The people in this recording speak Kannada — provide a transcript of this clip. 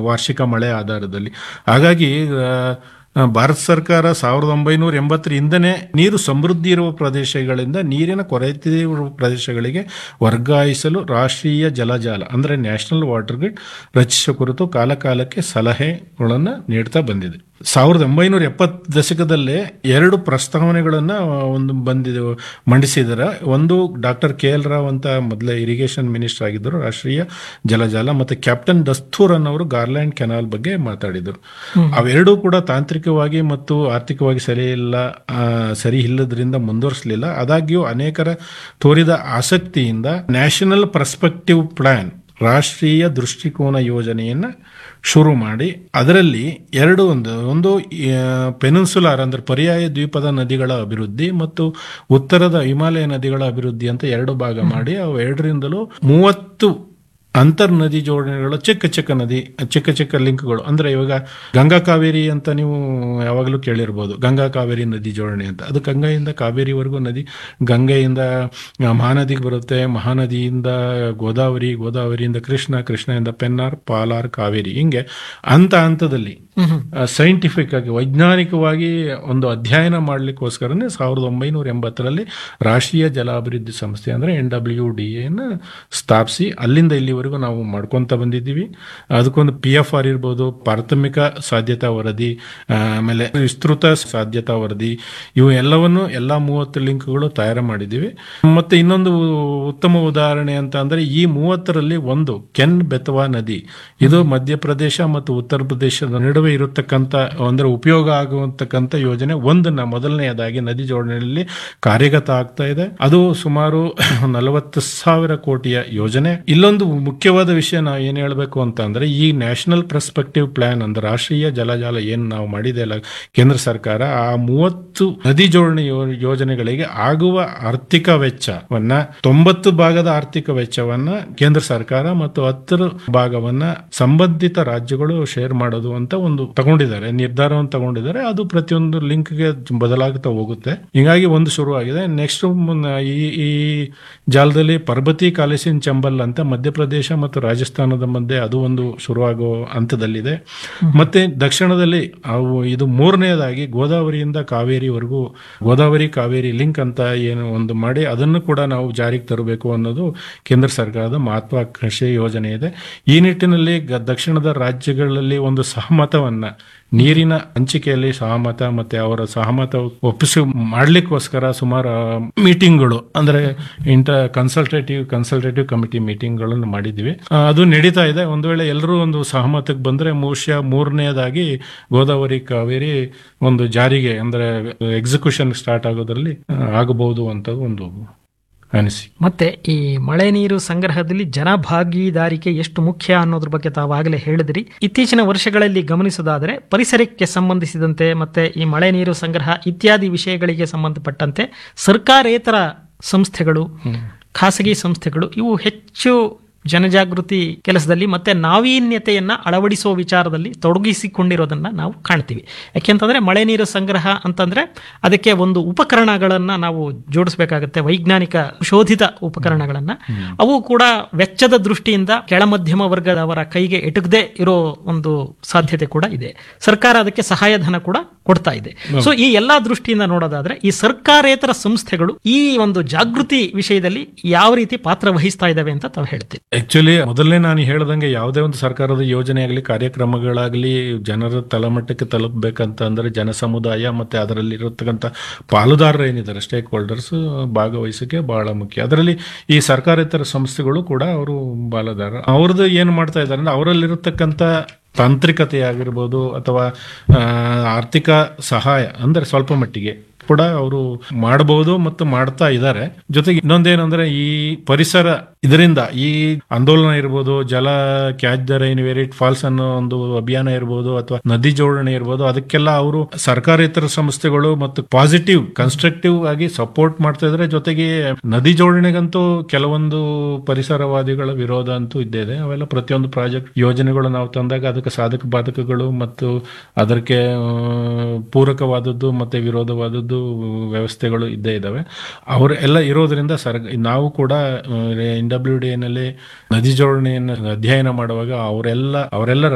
ವಾರ್ಷಿಕ ಮಳೆ ಆಧಾರದಲ್ಲಿ ಹಾಗಾಗಿ ಆ, ಆ, ಭಾರತ ಸರ್ಕಾರ ಸಾವಿರದ ಒಂಬೈನೂರ ಎಂಬತ್ತರಿಂದನೇ ನೀರು ಸಮೃದ್ಧಿ ಇರುವ ಪ್ರದೇಶಗಳಿಂದ ನೀರಿನ ಕೊರತೆ ಇರುವ ಪ್ರದೇಶಗಳಿಗೆ ವರ್ಗಾಯಿಸಲು ರಾಷ್ಟ್ರೀಯ ಜಲಜಾಲ ಅಂದರೆ ನ್ಯಾಷನಲ್ ವಾಟರ್ ಗ್ರಿಡ್ ರಚಿಸುವ ಕುರಿತು ಕಾಲಕಾಲಕ್ಕೆ ಸಲಹೆಗಳನ್ನು ನೀಡ್ತಾ ಬಂದಿದೆ ಸಾವಿರದ ಒಂಬೈನೂರ ಎಪ್ಪತ್ತು ದಶಕದಲ್ಲೇ ಎರಡು ಪ್ರಸ್ತಾವನೆಗಳನ್ನು ಒಂದು ಬಂದಿದೆ ಮಂಡಿಸಿದ್ದಾರೆ ಒಂದು ಡಾಕ್ಟರ್ ಕೆ ಎಲ್ ರಾವ್ ಅಂತ ಮೊದಲೇ ಇರಿಗೇಷನ್ ಮಿನಿಸ್ಟರ್ ಆಗಿದ್ದರು ರಾಷ್ಟ್ರೀಯ ಜಲಜಾಲ ಮತ್ತು ಕ್ಯಾಪ್ಟನ್ ದಸ್ತೂರ್ ಅನ್ನೋರು ಗಾರ್ಲ್ಯಾಂಡ್ ಕೆನಾಲ್ ಬಗ್ಗೆ ಮಾತಾಡಿದರು ಅವೆರಡೂ ಕೂಡ ತಾಂತ್ರಿಕವಾಗಿ ಮತ್ತು ಆರ್ಥಿಕವಾಗಿ ಸರಿ ಇಲ್ಲ ಆ, ಸರಿ ಇಲ್ಲದ್ರಿಂದ ಮುಂದುವರಿಸಲಿಲ್ಲ ಆದಾಗ್ಯೂ ಅನೇಕರ ತೋರಿದ ಆಸಕ್ತಿಯಿಂದ ನ್ಯಾಷನಲ್ ಪರ್ಸ್ಪೆಕ್ಟಿವ್ ಪ್ಲಾನ್ ರಾಷ್ಟ್ರೀಯ ದೃಷ್ಟಿಕೋನ ಯೋಜನೆಯನ್ನು ಶುರು ಮಾಡಿ ಅದರಲ್ಲಿ ಎರಡು ಒಂದು ಒಂದು ಪೆನಿನ್ಸುಲಾರ್ ಅಂದ್ರೆ ಪರ್ಯಾಯ ದ್ವೀಪದ ನದಿಗಳ ಅಭಿವೃದ್ಧಿ ಮತ್ತು ಉತ್ತರದ ಹಿಮಾಲಯ ನದಿಗಳ ಅಭಿವೃದ್ಧಿ ಅಂತ ಎರಡು ಭಾಗ ಮಾಡಿ ಅವು ಎರಡರಿಂದಲೂ ಮೂವತ್ತು ಅಂತರ್ ನದಿ ಜೋಡಣೆಗಳು ಚಿಕ್ಕ ಚಿಕ್ಕ ನದಿ ಚಿಕ್ಕ ಚಿಕ್ಕ ಲಿಂಕ್ಗಳು ಅಂದ್ರೆ ಇವಾಗ ಗಂಗಾ ಕಾವೇರಿ ಅಂತ ನೀವು ಯಾವಾಗಲೂ ಕೇಳಿರ್ಬೋದು ಗಂಗಾ ಕಾವೇರಿ ನದಿ ಜೋಡಣೆ ಅಂತ ಅದು ಗಂಗೆಯಿಂದ ಕಾವೇರಿವರೆಗೂ ನದಿ ಗಂಗೆಯಿಂದ ಆ, ಮಹಾನದಿಗೆ ಬರುತ್ತೆ ಮಹಾನದಿಯಿಂದ ಗೋದಾವರಿ ಗೋದಾವರಿಯಿಂದ ಕೃಷ್ಣ ಕೃಷ್ಣದಿಂದ ಪೆನ್ನಾರ್ ಪಾಲಾರ್ ಕಾವೇರಿ ಹಿಂಗೆ ಹಂತ ಹಂತದಲ್ಲಿ ಸೈಂಟಿಫಿಕ್ ಆಗಿ ವೈಜ್ಞಾನಿಕವಾಗಿ ಒಂದು ಅಧ್ಯಯನ ಮಾಡಲಿಕ್ಕೋಸ್ಕರನೇ ಸಾವಿರದ ಒಂಬೈನೂರ ಎಂಬತ್ತರಲ್ಲಿ ರಾಷ್ಟ್ರೀಯ ಜಲ ಅಭಿವೃದ್ಧಿ ಸಂಸ್ಥೆ ಅಂದರೆ ಎನ್ ಡಬ್ಲ್ಯೂ ಡಿ ಎನ ಸ್ಥಾಪಿಸಿ ಅಲ್ಲಿಂದ ಇಲ್ಲಿವರೆಗೂ ನಾವು ಮಾಡ್ಕೊತ ಬಂದಿದ್ದೀವಿ ಅದಕ್ಕೊಂದು ಪಿ ಎಫ್ ಆರ್ ಇರ್ಬೋದು ಪ್ರಾಥಮಿಕ ಸಾಧ್ಯತಾ ವರದಿ ಆ, ಆಮೇಲೆ ವಿಸ್ತೃತ ಸಾಧ್ಯತಾ ವರದಿ ಇವು ಎಲ್ಲವನ್ನು ಎಲ್ಲ ಮೂವತ್ತು ಲಿಂಕ್ಗಳು ತಯಾರು ಮಾಡಿದ್ದೀವಿ ಮತ್ತೆ ಇನ್ನೊಂದು ಉತ್ತಮ ಉದಾಹರಣೆ ಅಂತ ಅಂದ್ರೆ ಈ ಮೂವತ್ತರಲ್ಲಿ ಒಂದು ಕೆನ್ ಬೆತವಾ ನದಿ ಇದು ಮಧ್ಯಪ್ರದೇಶ ಮತ್ತು ಉತ್ತರ ಪ್ರದೇಶದ ನಡುವೆ ಇರತಕ್ಕಂಥ ಅಂದ್ರೆ ಉಪಯೋಗ ಆಗುವಂತಕ್ಕಂಥ ಯೋಜನೆ ಒಂದನ್ನ ಮೊದಲನೆಯದಾಗಿ ನದಿ ಜೋಡಣೆಯಲ್ಲಿ ಕಾರ್ಯಗತ ಆಗ್ತಾ ಇದೆ ಅದು ಸುಮಾರು ನಲವತ್ತು ಸಾವಿರ ಕೋಟಿಯ ಯೋಜನೆ ಇಲ್ಲೊಂದು ಮುಖ್ಯವಾದ ವಿಷಯ ನಾವು ಏನ್ ಹೇಳ್ಬೇಕು ಅಂತ ಅಂದ್ರೆ ಈ ನ್ಯಾಷನಲ್ ಪರ್ಸ್ಪೆಕ್ಟಿವ್ ಪ್ಲಾನ್ ಅಂದ್ರೆ ರಾಷ್ಟ್ರೀಯ ಜಲಜಾಲ ಏನು ನಾವು ಮಾಡಿದೆ ಅಲ್ಲ ಕೇಂದ್ರ ಸರ್ಕಾರ ಆ ಮೂವತ್ತು ನದಿ ಜೋಡಣೆ ಯೋ- ಯೋಜನೆಗಳಿಗೆ ಆಗುವ ಆರ್ಥಿಕ ವೆಚ್ಚವನ್ನ ತೊಂಬತ್ತು ಭಾಗದ ಆರ್ಥಿಕ ವೆಚ್ಚವನ್ನ ಕೇಂದ್ರ ಸರ್ಕಾರ ಮತ್ತು ಹತ್ತರ ಭಾಗವನ್ನ ಸಂಬಂಧಿತ ರಾಜ್ಯಗಳು ಶೇರ್ ಮಾಡೋದು ಅಂತ ಒಂದು ತಗೊಂಡಿದ್ದಾರೆ ನಿರ್ಧಾರವನ್ನು ತಗೊಂಡಿದ್ದಾರೆ ಅದು ಪ್ರತಿಯೊಂದು ಲಿಂಕ್ಗೆ ಬದಲಾಗ್ತಾ ಹೋಗುತ್ತೆ ಹಿಂಗಾಗಿ ಒಂದು ಶುರುವಾಗಿದೆ ನೆಕ್ಸ್ಟ್ ಈ ಈ ಜಾಲದಲ್ಲಿ ಪರ್ಬತಿ ಕಾಲೇಸಿನ್ ಚಂಬಲ್ ಅಂತ ಮಧ್ಯಪ್ರದೇಶ ಮತ್ತು ರಾಜಸ್ಥಾನದ ಮಧ್ಯೆ ಅದು ಒಂದು ಶುರುವಾಗೋ ಹಂತದಲ್ಲಿದೆ ಮತ್ತೆ ದಕ್ಷಿಣದಲ್ಲಿ ಅವು ಇದು ಮೂರನೆಯದಾಗಿ ಗೋದಾವರಿಯಿಂದ ಕಾವೇರಿವರೆಗೂ ಗೋದಾವರಿ ಕಾವೇರಿ ಲಿಂಕ್ ಅಂತ ಏನು ಒಂದು ಮಾಡಿ ಅದನ್ನು ಕೂಡ ನಾವು ಜಾರಿಗೆ ತರಬೇಕು ಅನ್ನೋದು ಕೇಂದ್ರ ಸರ್ಕಾರದ ಮಹತ್ವಾಕಾಂಕ್ಷೆ ಯೋಜನೆ ಇದೆ ಈ ನಿಟ್ಟಿನಲ್ಲಿ ಗ- ದಕ್ಷಿಣದ ರಾಜ್ಯಗಳಲ್ಲಿ ಒಂದು ಸಹಮತವನ್ನ ನೀರಿನ ಹಂಚಿಕೆಯಲ್ಲಿ ಸಹಮತ ಮತ್ತೆ ಅವರ ಸಹಮತ ಒಪ್ಪಿಸಿ ಮಾಡ್ಲಿಕ್ಕೋಸ್ಕರ ಸುಮಾರು ಮೀಟಿಂಗ್ಗಳು ಅಂದ್ರೆ ಇಂಟ ಕನ್ಸಲ್ಟೇಟಿವ್ ಕನ್ಸಲ್ಟೇಟಿವ್ ಕಮಿಟಿ ಮೀಟಿಂಗ್ಗಳನ್ನು ಮಾಡಿದ್ವಿ ಆ, ಅದು ನಡೀತಾ ಇದೆ ಒಂದು ವೇಳೆ ಎಲ್ಲರೂ ಒಂದು ಸಹಮತಕ್ಕೆ ಬಂದ್ರೆ ಬಹುಶಃ ಮೂರನೆಯದಾಗಿ ಗೋದಾವರಿ ಕಾವೇರಿ ಒಂದು ಜಾರಿಗೆ ಅಂದ್ರೆ ಎಕ್ಸಿಕ್ಯೂಷನ್ ಸ್ಟಾರ್ಟ್ ಆಗೋದ್ರಲ್ಲಿ ಆ, ಆಗಬಹುದು ಅಂತ ಒಂದು ಅನಿಸಿ ಮತ್ತೆ ಈ ಮಳೆ ನೀರು ಸಂಗ್ರಹದಲ್ಲಿ ಜನ ಭಾಗೀದಾರಿಕೆ ಎಷ್ಟು ಮುಖ್ಯ ಅನ್ನೋದ್ರ ಬಗ್ಗೆ ತಾವಾಗಲೇ ಹೇಳಿದ್ರಿ ಇತ್ತೀಚಿನ ವರ್ಷಗಳಲ್ಲಿ ಗಮನಿಸೋದಾದರೆ ಪರಿಸರಕ್ಕೆ ಸಂಬಂಧಿಸಿದಂತೆ ಮತ್ತೆ ಈ ಮಳೆ ನೀರು ಸಂಗ್ರಹ ಇತ್ಯಾದಿ ವಿಷಯಗಳಿಗೆ ಸಂಬಂಧಪಟ್ಟಂತೆ ಸರ್ಕಾರೇತರ ಸಂಸ್ಥೆಗಳು ಖಾಸಗಿ ಸಂಸ್ಥೆಗಳು ಇವು ಹೆಚ್ಚು ಜನಜಾಗೃತಿ ಕೆಲಸದಲ್ಲಿ ಮತ್ತೆ ನಾವೀನ್ಯತೆಯನ್ನ ಅಳವಡಿಸುವ ವಿಚಾರದಲ್ಲಿ ತೊಡಗಿಸಿಕೊಂಡಿರೋದನ್ನ ನಾವು ಕಾಣ್ತೀವಿ ಯಾಕೆಂತಂದ್ರೆ ಮಳೆ ನೀರು ಸಂಗ್ರಹ ಅಂತಂದ್ರೆ ಅದಕ್ಕೆ ಒಂದು ಉಪಕರಣಗಳನ್ನ ನಾವು ಜೋಡಿಸಬೇಕಾಗುತ್ತೆ ವೈಜ್ಞಾನಿಕ ಶೋಧಿತ ಉಪಕರಣಗಳನ್ನ ಅವು ಕೂಡ ವೆಚ್ಚದ ದೃಷ್ಟಿಯಿಂದ ಕೆಳಮಧ್ಯಮ ವರ್ಗದವರ ಕೈಗೆ ಎಟುಕದೆ ಇರೋ ಒಂದು ಸಾಧ್ಯತೆ ಕೂಡ ಇದೆ ಸರ್ಕಾರ ಅದಕ್ಕೆ ಸಹಾಯಧನ ಕೂಡ ಕೊಡ್ತಾ ಇದೆ ಸೊ ಈ ಎಲ್ಲಾ ದೃಷ್ಟಿಯಿಂದ ನೋಡೋದಾದ್ರೆ ಈ ಸರ್ಕಾರೇತರ ಸಂಸ್ಥೆಗಳು ಈ ಒಂದು ಜಾಗೃತಿ ವಿಷಯದಲ್ಲಿ ಯಾವ ರೀತಿ ಪಾತ್ರ ವಹಿಸ್ತಾ ಇದಾವೆ ಅಂತ ತಾವು ಹೇಳ್ತೀವಿ ಆಕ್ಚುಲಿ ಮೊದಲನೇ ನಾನು ಹೇಳ್ದಂಗೆ ಯಾವುದೇ ಒಂದು ಸರ್ಕಾರದ ಯೋಜನೆ ಆಗಲಿ ಕಾರ್ಯಕ್ರಮಗಳಾಗಲಿ ಜನರ ತಳಮಟ್ಟಕ್ಕೆ ತಲುಪಬೇಕಂತ ಅಂದ್ರೆ ಜನ ಸಮುದಾಯ ಮತ್ತೆ ಅದರಲ್ಲಿ ಇರತಕ್ಕಂಥ ಪಾಲುದಾರರು ಏನಿದ್ದಾರೆ ಸ್ಟೇಕ್ ಹೋಲ್ಡರ್ಸ್ ಭಾಗವಹಿಸಕ್ಕೆ ಬಹಳ ಮುಖ್ಯ ಅದರಲ್ಲಿ ಈ ಸರ್ಕಾರೇತರ ಸಂಸ್ಥೆಗಳು ಕೂಡ ಅವರು ಪಾಲುದಾರ ಅವ್ರದ್ದು ಏನು ಮಾಡ್ತಾ ಇದ್ದಾರೆ ಅಂದ್ರೆ ಅವರಲ್ಲಿರತಕ್ಕಂಥ ತಾಂತ್ರಿಕತೆ ಆಗಿರ್ಬೋದು ಅಥವಾ ಆ, ಆರ್ಥಿಕ ಸಹಾಯ ಅಂದ್ರೆ ಸ್ವಲ್ಪ ಮಟ್ಟಿಗೆ ಕೂಡ ಅವರು ಮಾಡಬಹುದು ಮತ್ತು ಮಾಡ್ತಾ ಇದ್ದಾರೆ ಜೊತೆಗೆ ಇನ್ನೊಂದೇನಂದ್ರೆ ಈ ಪರಿಸರ ಇದರಿಂದ ಈ ಆಂದೋಲನ ಇರ್ಬೋದು ಜಲ catch the rain where it falls ಅನ್ನೋ ಒಂದು ಅಭಿಯಾನ ಇರ್ಬೋದು ಅಥವಾ ನದಿ ಜೋಡಣೆ ಇರ್ಬೋದು ಅದಕ್ಕೆಲ್ಲ ಅವರು ಸರ್ಕಾರೇತರ ಸಂಸ್ಥೆಗಳು ಮತ್ತು ಪಾಸಿಟಿವ್ ಕನ್ಸ್ಟ್ರಕ್ಟಿವ್ ಆಗಿ ಸಪೋರ್ಟ್ ಮಾಡ್ತಾ ಇದ್ದಾರೆ ಜೊತೆಗೆ ನದಿ ಜೋಡಣೆಗಂತೂ ಕೆಲವೊಂದು ಪರಿಸರವಾದಿಗಳ ವಿರೋಧ ಅಂತೂ ಇದ್ದೇ ಇದೆ ಅವೆಲ್ಲ ಪ್ರತಿಯೊಂದು ಪ್ರಾಜೆಕ್ಟ್ ಯೋಜನೆಗಳು ನಾವು ತಂದಾಗ ಅದಕ್ಕೆ ಸಾಧಕ ಬಾಧಕಗಳು ಮತ್ತು ಅದಕ್ಕೆ ಆ, ಪೂರಕವಾದದ್ದು ಮತ್ತೆ ವಿರೋಧವಾದದ್ದು ವ್ಯವಸ್ಥೆಗಳು ಇದ್ದೇ ಇದ್ದಾವೆ ಅವರು ಎಲ್ಲ ಇರೋದ್ರಿಂದ ಸರ್ ನಾವು ಕೂಡ ಎನ್ ಡಬ್ಲ್ಯೂ ಡಿ ನಲ್ಲಿ ನದಿ ಜೋಡಣೆಯನ್ನು ಅಧ್ಯಯನ ಮಾಡುವಾಗ ಅವರೆಲ್ಲ ಅವರೆಲ್ಲ